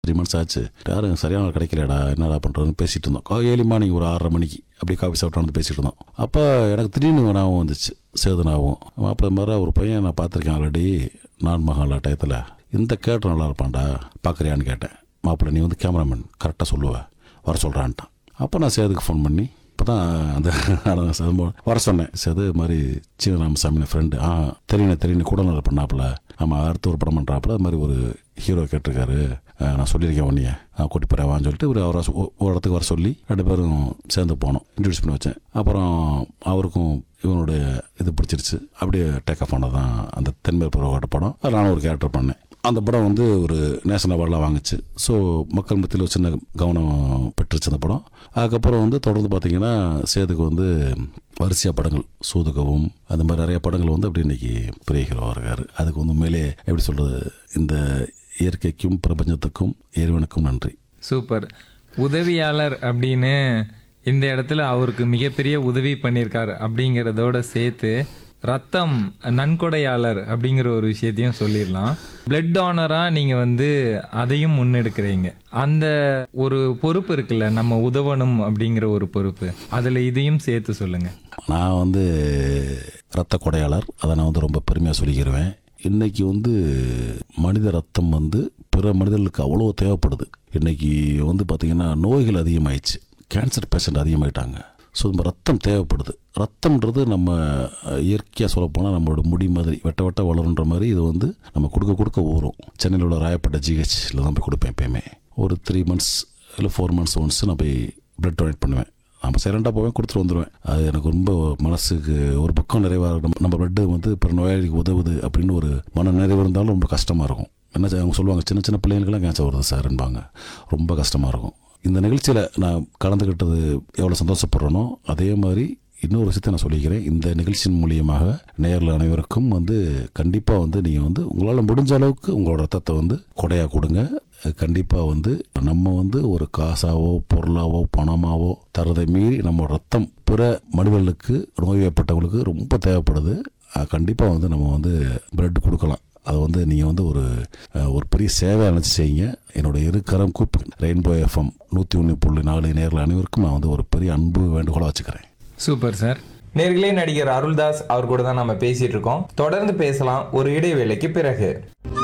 three months ஆச்சு யாரும் சரியான ஆள் கிடைக்கலடா என்னடா பண்ணுறதுன்னு பேசிட்டு இருந்தோம் ஏழு மார்னிங் ஒரு ஆறரை மணிக்கு அப்படியே காஃபி சாப்பிட்டு வந்து பேசிட்டு இருந்தோம் அப்போ எனக்கு திடீர்னு ஞாபகம் வந்துச்சு சேதனாவும் மாப்பிள்ளை மாதிரி ஒரு பையன் நான் பார்த்துருக்கேன் ஆல்ரெடி நான் மகாலா டயத்தில் இந்த கேட்டு நல்லா இருப்பான்டா பார்க்குறியான்னு கேட்டேன் மாப்பிள்ளை நீ வந்து கேமராமேன் கரெக்டாக சொல்லுவ வர சொல்கிறான்ட்டான் அப்போ நான் சேதுக்கு ஃபோன் பண்ணி இப்போ தான் அந்த நாடகம் சம்பவம் வர சொன்னேன் சேது இது மாதிரி சீன ராமசாமி ஃப்ரெண்டு ஆ தெரியும் தெரியும் கூட நல்லா பண்ணாப்புல ஆமாம் அடுத்து ஒரு படம் பண்ணுறாப்புல அது மாதிரி ஒரு ஹீரோ கேட்டிருக்காரு அஹ் நான் சொல்லியிருக்கேன் உன்னைய நான் கூட்டி போகிறேன் வான்னு சொல்லிட்டு ஒரு அவரை சொ- ஒரு இடத்துக்கு வர சொல்லி ரெண்டு பேரும் சேர்ந்து போனோம் இன்ட்ரடியூஸ் பண்ணி வச்சேன் அப்புறம் அவருக்கும் இவனுடைய இது பிடிச்சிருச்சு அப்படியே டேக் ஆஃப் ஆனது தான் அந்த தென்மேல் பருவகாட்ட படம் அதில் நானும் ஒரு கேரக்டர் பண்ணேன் அந்த படம் வந்து ஒரு நேஷனல் அவார்டெலாம் வாங்குச்சு ஸோ மக்கள் மத்தியில் ஒரு சின்ன கவனம் பெற்றுச்சு அந்த படம் அதுக்கப்புறம் வந்து தொடர்ந்து பார்த்தீங்கன்னா சேதுக்கு வந்து வரிசையாக படங்கள் சூதுகவும் அந்த மாதிரி நிறைய படங்கள் வந்து அப்படி இன்னைக்கு பெரிய ஹீரோவாக இருக்காரு அதுக்கு வந்து உண்மையிலே எப்படி சொல்கிறது இந்த இயற்கைக்கும் பிரபஞ்சத்துக்கும் இறைவனுக்கும் நன்றி சூப்பர் உதவியாளர் அப்படின்னு இந்த இடத்துல அவருக்கு மிகப்பெரிய உதவி பண்ணியிருக்காரு அப்படிங்கிறதோட சேர்த்து ரத்தம் நன்கொடையாளர் அப்படிங்கிற ஒரு விஷயத்தையும் சொல்லிடலாம் பிளட் டோனரா நீங்க வந்து அதையும் முன்னெடுக்கிறீங்க அந்த ஒரு பொறுப்பு இருக்குல்ல நம்ம உதவணும் அப்படிங்கிற ஒரு பொறுப்பு அதுல இதையும் சேர்த்து சொல்லுங்க நான் வந்து இரத்த கொடையாளர் அதை நான் வந்து ரொம்ப பெருமையாக சொல்லிக்கிருவேன் இன்னைக்கு வந்து மனித ரத்தம் வந்து பிற மனிதர்களுக்கு அவ்வளோ தேவைப்படுது இன்னைக்கு வந்து பார்த்திங்கன்னா நோய்கள் அதிகமாயிடுச்சு கேன்சர் பேஷண்ட் அதிகமாயிட்டாங்க ஸோ நம்ம ரத்தம் தேவைப்படுது ரத்தம்ன்றது நம்ம இயற்கையாக சொல்லப்போனால் நம்மளோட முடி மாதிரி வெட்ட வெட்ட வளருன்ற மாதிரி இது வந்து நம்ம கொடுக்க கொடுக்க ஊறும் சென்னையில் உள்ள ராயப்பட்ட ஜிஹெச்சில் தான் போய் கொடுப்பேன் எப்பயுமே ஒரு த்ரீ மந்த்ஸ் இல்லை ஃபோர் மந்த்ஸ் ஒன்ஸ் நான் போய் பிளட் டொனேட் பண்ணுவேன் நம்ம சைலண்டாக போவேன் கொடுத்துட்டு வந்துடுவேன் அது எனக்கு ரொம்ப மனசுக்கு ஒரு பக்கம் நிறைவாக இருக்கும் நம்ம பிளட்டு வந்து பிற நோயாளிக்கு உதவுது அப்படின்னு ஒரு மன நிறைவு இருந்தாலும் ரொம்ப கஷ்டமாக இருக்கும் என்ன செய்ய- அவங்க சொல்லுவாங்க சின்ன சின்ன பிள்ளைங்களுக்கெல்லாம் கேன்சர் வருது சார்ன்பாங்க ரொம்ப கஷ்டமாக இருக்கும் இந்த நிகழ்ச்சியில் நான் கலந்துக்கிட்டது எவ்வளோ சந்தோஷப்படுறேனோ அதே மாதிரி இன்னொரு விஷயத்தை நான் சொல்லிக்கிறேன் இந்த நிகழ்ச்சியின் மூலியமாக நேரில் அனைவருக்கும் வந்து கண்டிப்பாக வந்து நீங்கள் வந்து உங்களால் முடிஞ்ச அளவுக்கு உங்களோட ரத்தத்தை வந்து கொடையாக கொடுங்க கண்டிப்பாக வந்து நம்ம வந்து ஒரு காசாவோ பொருளாவோ பணமாவோ தரதை மீறி நம்ம ரத்தம் பிற மனிதர்களுக்கு நோய்வாய்ப்பட்டவங்களுக்கு ரொம்ப தேவைப்படுது கண்டிப்பாக வந்து நம்ம வந்து பிளட் கொடுக்கலாம் அதை வந்து நீங்கள் வந்து ஒரு அஹ், ஒரு பெரிய சேவை நினச்சி செய்யுங்க என்னோட இரு கரம் கூப்பி ரெயின்போ எஃப்எம் நூற்றி ஒன்று புள்ளி நாலு நேரில் அனைவருக்கும் நான் வந்து ஒரு பெரிய அன்பு வேண்டுகோளாக வச்சுக்கிறேன் சூப்பர் சார் நேர்களே நடிகர் அருள்தாஸ் அவர் கூட தான் நம்ம பேசிட்டு இருக்கோம் தொடர்ந்து பேசலாம் ஒரு இடைவேளைக்கு பிறகு